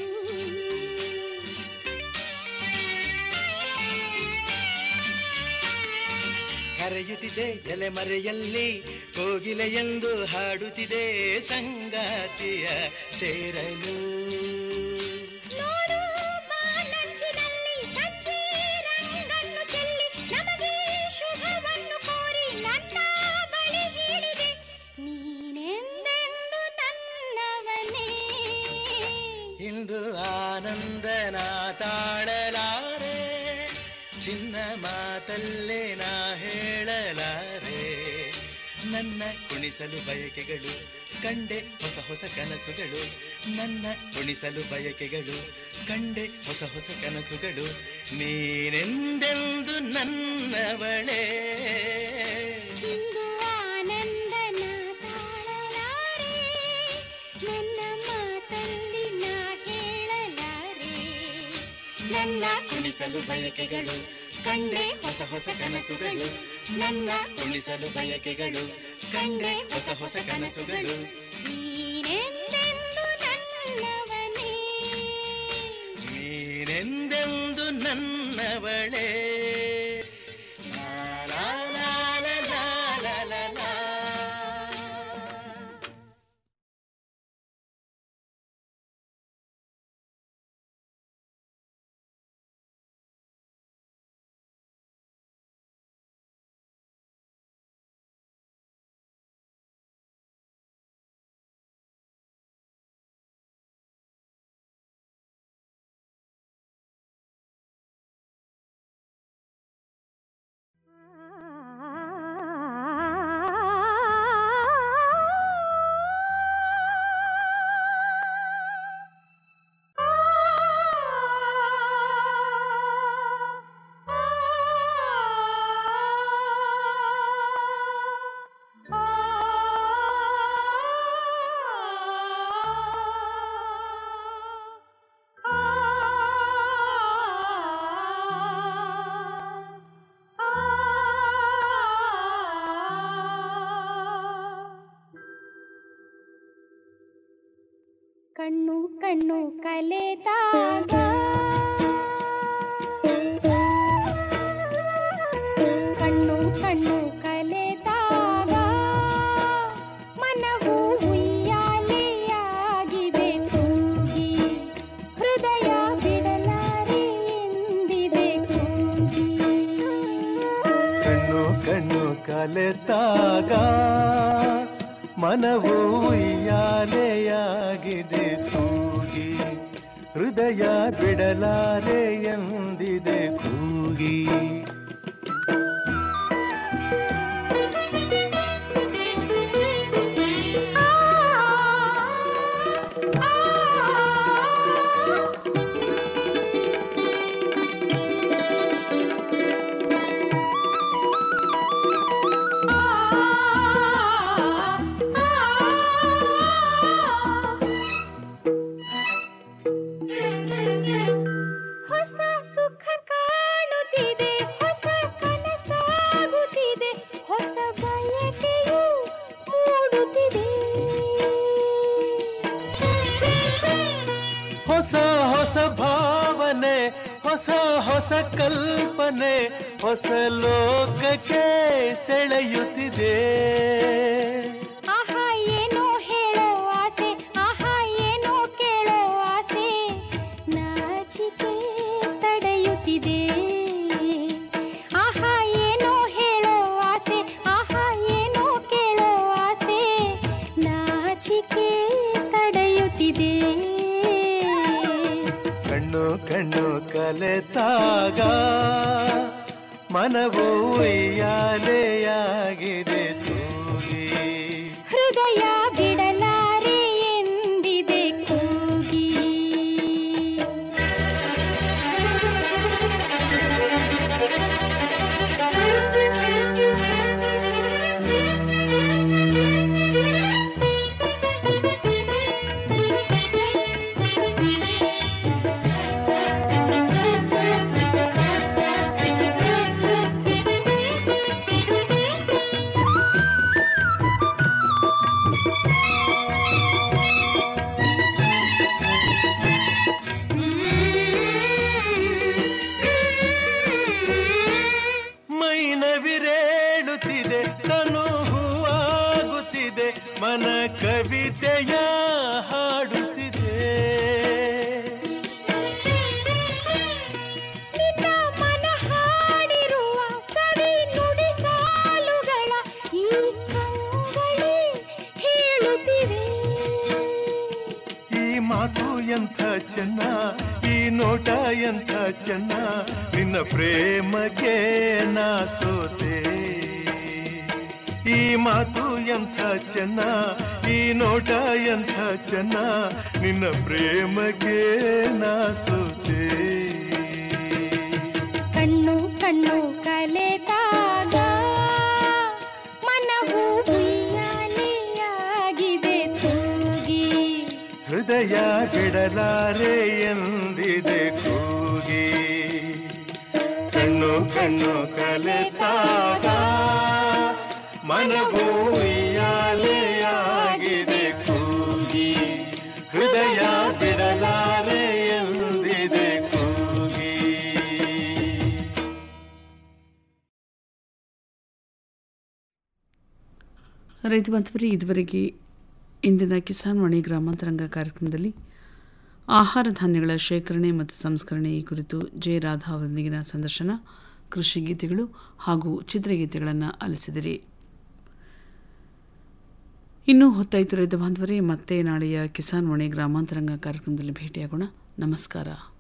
ಕರೆಯುತ್ತಿದೆ ಎಲೆ ಮರೆಯಲ್ಲಿ ಕೋಗಿಲೆ ಎಂದು ಹಾಡುತ್ತಿದೆ ಸಂಗಾತಿಯ ಸೇರಲು ನೋಡು ಬಾನಂಚಿನಲ್ಲಿ ಸಜ್ಜೆ ರಂಗನ್ನು ಚೆಲ್ಲಿ ನಮಗೆ ಶುಭವನ್ನು ಕೋರಿ ನನ್ನ ಬಳಿ ಹೇಳಿದೆ ನೀನೆಂದೆಂದು ನನ್ನವನೇ ಇಂದು ಆನಂದನ ತಾಳಲಾರೆ ಚಿನ್ನ ಮಾತಲ್ಲೇ ನಾ ಹೇಳಲಾರೆ ನನ್ನ ಕುಣಿಸಲು ಬಯಕೆಗಳು ಕಂಡೆ ಹೊಸ ಹೊಸ ಕನಸುಗಳು ನನ್ನ ಕುಣಿಸಲು ಬಯಕೆಗಳು ಕಂಡೆ ಹೊಸ ಹೊಸ ಕನಸುಗಳು ನೀನೆಂದೆಂದು ನನ್ನವಳೇ ಇಂದು ಆನಂದನ ತಾಳಲಾರೆ ನನ್ನ ಮಾತಲ್ಲಿ ನಾ ಹೇಳಲಾರೆ ನನ್ನ ಕುಣಿಸಲು ಬಯಕೆಗಳು ಕಂಡೆ ಹೊಸ ಹೊಸ ಕನಸುಗಳು ನನ್ನ ಕುಣಿಸಲು ಬಯಕೆಗಳು ಕಂಡೆ ಹೊಸ ಹೊಸ ಕನಸುಗಳು ನೀನೆಂದೆಂದು ನನ್ನವನೇ ನೀನೆಂದೆಂದು ನನ್ನವಳೇ ಕಣ್ಣು ಕಣ್ಣು ಕಲೆದಾಗ ಕಣ್ಣು ಕಣ್ಣು ಕಲೆದಾಗ ಮನವು ಉಯ್ಯಾಲೆಯಾಗಿದೆ ಕೂಗಿ ಹೃದಯ ಬಿಡಲಾರೆ ಎಂದಿದೆ ಕೂಗಿ ಕಣ್ಣು ಕಣ್ಣು ಕಲೆತಾಗ ಮನವು ಉಯ್ಯಾಲೆಯಾಗಿದೆ ತೂಗಿ ಹೃದಯ ಬಿಡಲಾರೆ ಎಂದಿದೆ ಕೂಗಿ ಹೊಸ ಸುಖ ಕಾಣುತ್ತಿದೆ ಹೊಸ ಕನಸಾಗುತ್ತಿದೆ ಹೊಸ ಬಯಕೆಯು ಮೂಡುತ್ತಿದೆ ಹೊಸ ಹೊಸ ಭಾವನೆ ಹೊಸ ಹೊಸ ಕಲ್ಪನೆ ಹೊಸ ಲೋಕಕ್ಕೆ ಸೆಳೆಯುತ್ತಿದೆ ಆಹಾ ಏನೋ ಹೇಳೋ ಆಸೆ ಆಹಾ ಏನೋ ಕೇಳೋ ಆಸೆ ನಾಚಿಕೆ ತಡೆಯುತ್ತಿದೆ ಆಹಾ ಏನೋ ಹೇಳೋ ಆಸೆ ಆಹಾ ಏನೋ ಕೇಳೋ ಆಸೆ ನಾಚಿಕೆ ತಡೆಯುತ್ತಿದೆ ಕಣ್ಣು ಕಣ್ಣು ಕಲೆತಾಗ ಮನವು ಉಯ್ಯಾಲೆಯಾಗಿದೆ ತೂಗಿ ಹೃದಯ ಬಿಡಲಾರೆ ಎಂದಿದೆ ಕೂಗಿ ಮೈನವಿರೇಳುತ್ತಿದೆ ತನು ಹೂವಾಗುತ್ತಿದೆ ಮನ ಕವಿತೆಯ ಹಾಡುತ್ತಿದೆ ನಿನ್ನ ಮನ ಹಾಡಿರುವ ಸವಿ ನುಡಿ ಸಾಲುಗಳ ಈ ಕಂಗಳೇ ಹೇಳುತ್ತಿವೆ ಈ ಮಾತು ಎಂಥ ಚೆನ್ನ ಈ ನೋಟ ಎಂಥ ಚೆನ್ನ ನಿನ್ನ ಪ್ರೇಮಕ್ಕೆ ನಾ ಸೋತೆ ಈ ಮಾತು ಎಂಥ ಚೆನ್ನ ಈ ನೋಟ ಎಂಥ ಚೆನ್ನ ನಿನ್ನ ಪ್ರೇಮಕ್ಕೆ ನಾ ಸೋತೆ ಕಣ್ಣು ಕಣ್ಣು ಕಲೆದಾಗ ಮನವು ಉಯ್ಯಾಲೆಯಾಗಿದೆ ತೂಗಿ ಹೃದಯ ಬಿಡಲಾರೆ ಎಂದಿದೆ ಕೂಗಿ ಕಣ್ಣು ಕಣ್ಣು ಕಲೆತಾಗ ಮನವು ಉಯ್ಯಾಲೆಯಾಗಿದೆ ಕೂಗಿ ಹೃದಯ ಬಿಡಲಾರೆ ಎಂದಿದೆ ಕೂಗಿ ರೈತ ಬಾಂಧವರೇ ಇದುವರೆಗೆ ಇಂದಿನ ಕಿಸಾನ್ ವಾಣಿ ಗ್ರಾಮಾಂತರಂಗ ಕಾರ್ಯಕ್ರಮದಲ್ಲಿ ಆಹಾರ ಧಾನ್ಯಗಳ ಶೇಖರಣೆ ಮತ್ತು ಸಂಸ್ಕರಣೆ ಈ ಕುರಿತು ಜೆ ರಾಧಾ ಅವರೊಂದಿಗಿನ ಸಂದರ್ಶನ ಕೃಷಿ ಗೀತೆಗಳು ಹಾಗೂ ಚಿತ್ರಗೀತೆಗಳನ್ನು ಆಲಿಸಿದಿರಿ ಇನ್ನೂ ಹೊತ್ತಾಯಿತು ರೈತ ಬಾಂಧವರೇ ಮತ್ತೆ ನಾಳೆಯ ಕಿಸಾನ್ ವಾಣಿ ಗ್ರಾಮಾಂತರಂಗ ಕಾರ್ಯಕ್ರಮದಲ್ಲಿ ಭೇಟಿಯಾಗೋಣ ನಮಸ್ಕಾರ